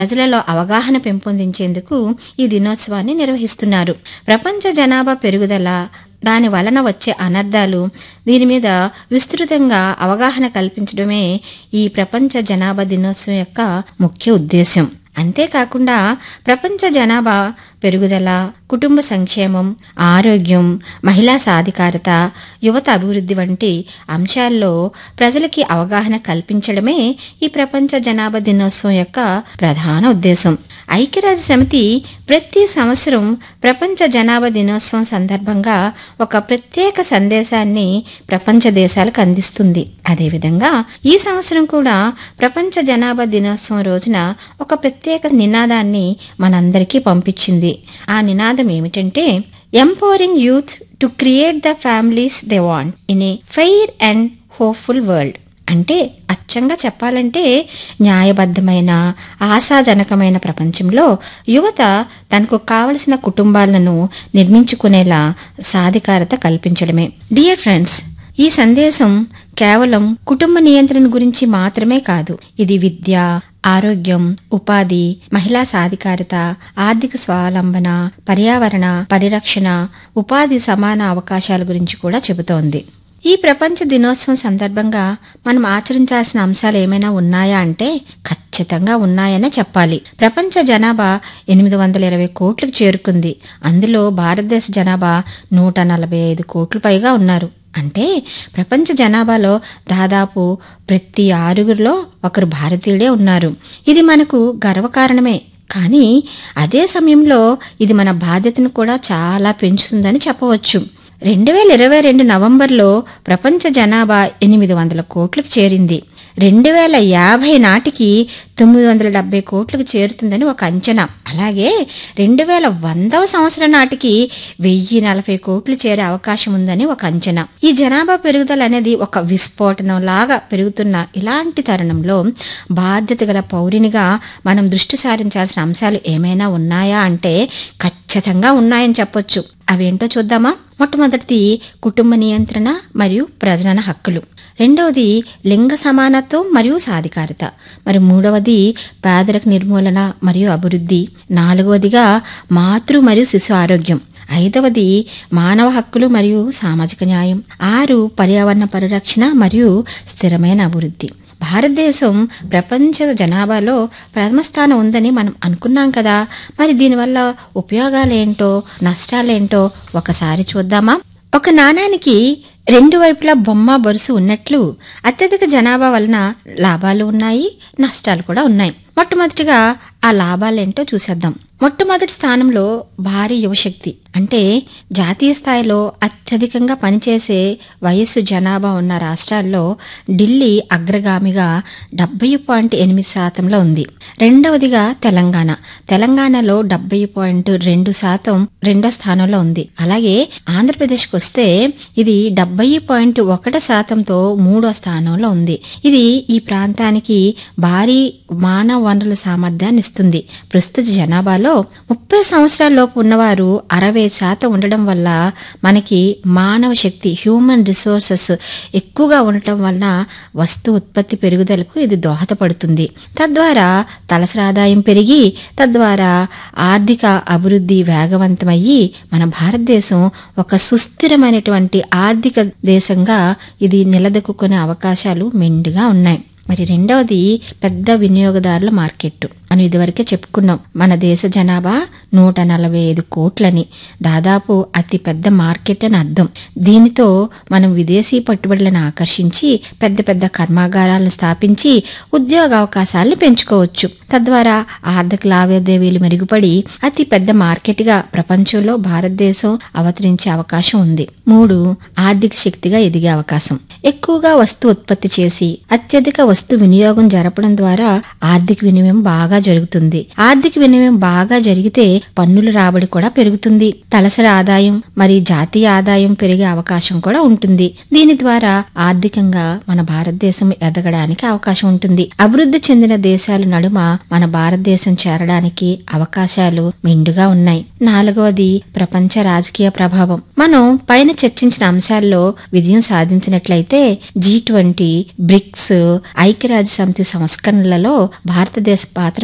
ప్రజలలో అవగాహన పెంపొందించేందుకు ఈ దినోత్సవాన్ని నిర్వహిస్తున్నారు ప్రపంచ జనాభా పెరుగుదల దాని వలన వచ్చే అనర్థాలు దీని మీద విస్తృతంగా అవగాహన కల్పించడమే ఈ ప్రపంచ జనాభా దినోత్సవం యొక్క ముఖ్య ఉద్దేశం అంతేకాకుండా ప్రపంచ జనాభా పెరుగుదల కుటుంబ సంక్షేమం ఆరోగ్యం మహిళా సాధికారత యువత అభివృద్ధి వంటి అంశాల్లో ప్రజలకి అవగాహన కల్పించడమే ఈ ప్రపంచ జనాభా దినోత్సవం యొక్క ప్రధాన ఉద్దేశం ఐక్యరాజ్య సమితి ప్రతి సంవత్సరం ప్రపంచ జనాభా దినోత్సవం సందర్భంగా ఒక ప్రత్యేక సందేశాన్ని ప్రపంచ దేశాలకు అందిస్తుంది అదేవిధంగా ఈ సంవత్సరం కూడా ప్రపంచ జనాభా దినోత్సవం రోజున ఒక ప్రత్యేక నినాదాన్ని మనందరికీ పంపించింది ఆ నినాదం ఏమిటంటే empowering youth to create the families they want in a fair and hopeful world అంటే అచ్చంగా చెప్పాలంటే న్యాయబద్ధమైన ఆశాజనకమైన ప్రపంచంలో యువత తనకు కావలసిన కుటుంబాలను నిర్మించుకునేలా సాధికారత కల్పించడమే డియర్ ఫ్రెండ్స్ ఈ సందేశం కేవలం కుటుంబ నియంత్రణ గురించి మాత్రమే కాదు ఇది విద్య ఆరోగ్యం ఉపాధి మహిళా సాధికారత ఆర్థిక స్వావలంబన పర్యావరణ పరిరక్షణ ఉపాధి సమాన అవకాశాల గురించి కూడా చెబుతోంది ఈ ప్రపంచ దినోత్సవం సందర్భంగా మనం ఆచరించాల్సిన అంశాలు ఏమైనా ఉన్నాయా అంటే ఖచ్చితంగా ఉన్నాయనే చెప్పాలి ప్రపంచ జనాభా ఎనిమిది వందల ఇరవై కోట్లకు చేరుకుంది అందులో భారతదేశ జనాభా నూట నలభై ఐదు కోట్ల పైగా ఉన్నారు అంటే ప్రపంచ జనాభాలో దాదాపు ప్రతి ఆరుగురిలో ఒకరు భారతీయుడే ఉన్నారు ఇది మనకు గర్వకారణమే కానీ అదే సమయంలో ఇది మన బాధ్యతను కూడా చాలా పెంచుతుందని చెప్పవచ్చు రెండు వేల ఇరవై రెండు నవంబర్లో ప్రపంచ జనాభా ఎనిమిది వందల కోట్లకు చేరింది రెండు వేల యాభై నాటికి తొమ్మిది వందల డెబ్బై కోట్లకు చేరుతుందని ఒక అంచనా అలాగే రెండు వేల వందవ సంవత్సరం నాటికి వెయ్యి నలభై కోట్లు చేరే అవకాశం ఉందని ఒక అంచనా ఈ జనాభా పెరుగుదల అనేది ఒక విస్ఫోటనం లాగా పెరుగుతున్న ఇలాంటి తరుణంలో బాధ్యత గల పౌరినిగా మనం దృష్టి సారించాల్సిన అంశాలు ఏమైనా ఉన్నాయా అంటే ఖచ్చితంగా ఉన్నాయని చెప్పొచ్చు అవేంటో చూద్దామా మొట్టమొదటిది కుటుంబ నియంత్రణ మరియు ప్రజనన హక్కులు రెండవది లింగ సమానత్వం మరియు సాధికారత మరి మూడవది పేదరిక నిర్మూలన మరియు అభివృద్ధి నాలుగవదిగా మాతృ మరియు శిశు ఆరోగ్యం ఐదవది మానవ హక్కులు మరియు సామాజిక న్యాయం ఆరు పర్యావరణ పరిరక్షణ మరియు స్థిరమైన అభివృద్ధి భారతదేశం ప్రపంచ జనాభాలో ప్రథమ స్థానం ఉందని మనం అనుకున్నాం కదా మరి దీనివల్ల ఉపయోగాలేంటో నష్టాలేంటో ఒకసారి చూద్దామా ఒక నాణానికి రెండు వైపులా బొమ్మ బొరుసు ఉన్నట్లు అత్యధిక జనాభా వలన లాభాలు ఉన్నాయి నష్టాలు కూడా ఉన్నాయి మొట్టమొదటిగా ఆ లాభాలేంటో చూసేద్దాం మొట్టమొదటి స్థానంలో భారీ యువశక్తి అంటే జాతీయ స్థాయిలో అత్యధికంగా పనిచేసే వయస్సు జనాభా ఉన్న రాష్ట్రాల్లో ఢిల్లీ అగ్రగామిగా డెబ్బై పాయింట్ ఎనిమిది శాతంలో ఉంది రెండవదిగా తెలంగాణ తెలంగాణలో డెబ్బై పాయింట్ రెండు శాతం రెండో స్థానంలో ఉంది అలాగే ఆంధ్రప్రదేశ్కి వస్తే ఇది డెబ్బై పాయింట్ ఒకటి శాతంతో మూడో స్థానంలో ఉంది ఇది ఈ ప్రాంతానికి భారీ మానవ వనరుల సామర్థ్యాన్ని ఇస్తుంది ప్రస్తుత జనాభాలో ముప్పై సంవత్సరాల లోపు ఉన్నవారు అరవై శాతం ఉండడం వల్ల మనకి మానవ శక్తి హ్యూమన్ రిసోర్సెస్ ఎక్కువగా ఉండటం వలన వస్తు ఉత్పత్తి పెరుగుదలకు ఇది దోహదపడుతుంది తద్వారా తలసరి ఆదాయం పెరిగి తద్వారా ఆర్థిక అభివృద్ధి వేగవంతమయ్యి మన భారతదేశం ఒక సుస్థిరమైనటువంటి ఆర్థిక దేశంగా ఇది నిలదొక్కునే అవకాశాలు మెండుగా ఉన్నాయి మరి రెండవది పెద్ద వినియోగదారుల మార్కెట్ మనం ఇదివరకే చెప్పుకున్నాం మన దేశ జనాభా నూట నలభై ఐదు కోట్లని దాదాపు అతి పెద్ద మార్కెట్ అని అర్థం దీనితో మనం విదేశీ పట్టుబడులను ఆకర్షించి పెద్ద పెద్ద కర్మాగారాలను స్థాపించి ఉద్యోగ అవకాశాలను పెంచుకోవచ్చు తద్వారా ఆర్థిక లావాదేవీలు మెరుగుపడి అతి పెద్ద మార్కెట్గా ప్రపంచంలో భారతదేశం అవతరించే అవకాశం ఉంది మూడు ఆర్థిక శక్తిగా ఎదిగే అవకాశం ఎక్కువగా వస్తు ఉత్పత్తి చేసి అత్యధిక వస్తు వినియోగం జరపడం ద్వారా ఆర్థిక వినిమయం బాగా జరుగుతుంది ఆర్థిక వినిమయం బాగా జరిగితే పన్నుల రాబడి కూడా పెరుగుతుంది తలసరి ఆదాయం మరి జాతీయ ఆదాయం పెరిగే అవకాశం కూడా ఉంటుంది దీని ద్వారా ఆర్థికంగా మన భారతదేశం ఎదగడానికి అవకాశం ఉంటుంది అభివృద్ధి చెందిన దేశాల నడుమ మన భారతదేశం చేరడానికి అవకాశాలు మెండుగా ఉన్నాయి నాలుగవది ప్రపంచ రాజకీయ ప్రభావం మనం పైన చర్చించిన అంశాల్లో విజయం సాధించినట్లయితే జీ ట్వంటీ బ్రిక్స్ ఐక్యరాజ్య సమితి సంస్కరణలలో భారతదేశ పాత్ర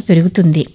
పెరుగుతుంది